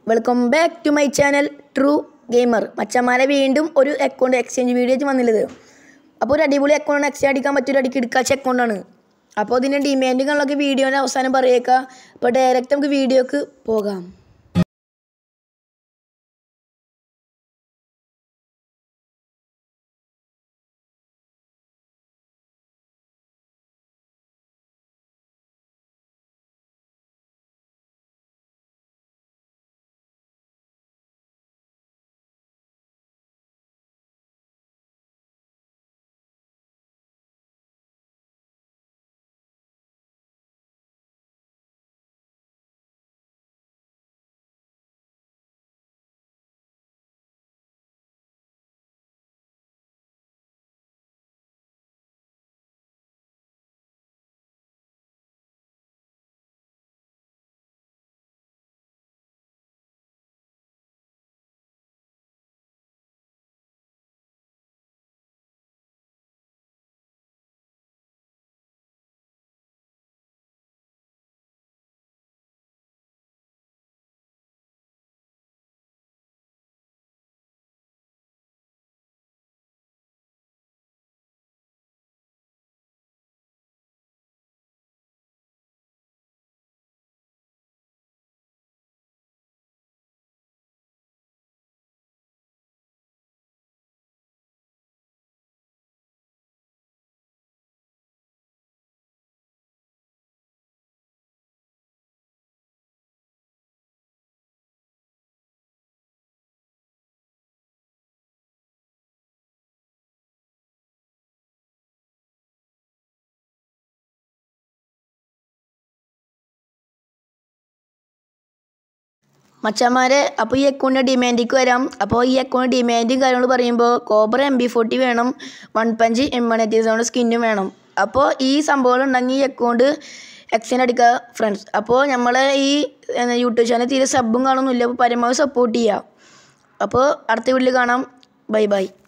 welcome back to my channel true gamer മച്ചന്മാരെ വീണ്ടും ഒരു അക്കൗണ്ട് എക്സ്ചേഞ്ച് വീഡിയോ ആയിട്ട് വന്നില്ലത് അപ്പോൾ ഒരു അടിപൊളി അക്കൗണ്ട് എക്സ്ചേഞ്ച് അടിക്കാൻ പറ്റിയ അടിക്ക് എടുക്കാച്ച അക്കൗണ്ടാണ് അപ്പോൾ ഇതിൻ്റെ ഡിമാൻഡുകളൊക്കെ വീഡിയോൻ്റെ അവസാനം പറയേക്കാം അപ്പോൾ ഡയറക്റ്റ് നമുക്ക് വീഡിയോക്ക് പോകാം മച്ചന്മാരെ അപ്പോൾ ഈ അക്കൗണ്ടിൻ്റെ ഡിമാൻഡിക്ക് വരാം അപ്പോൾ ഈ അക്കൗണ്ട് ഡിമാൻഡും കാര്യങ്ങൾ പറയുമ്പോൾ കോബ്ര എം ബി ഫോർട്ടി വേണം വൺ പഞ്ച് എം മണറ്റീസോണ്ട് സ്കിന്നും വേണം അപ്പോൾ ഈ സംഭവങ്ങൾ ഉണ്ടെങ്കിൽ ഈ അക്കൗണ്ട് എക്സ്ചേഞ്ച് അടിക്കുക ഫ്രണ്ട്സ് അപ്പോൾ നമ്മളെ ഈ എന്താ, യൂട്യൂബ് ചാനൽ തീരെ സബും കാണുന്നില്ല അപ്പോൾ പരമാവധി സപ്പോർട്ട് ചെയ്യുക അപ്പോൾ അടുത്ത വീട്ടിൽ കാണാം ബൈ ബൈ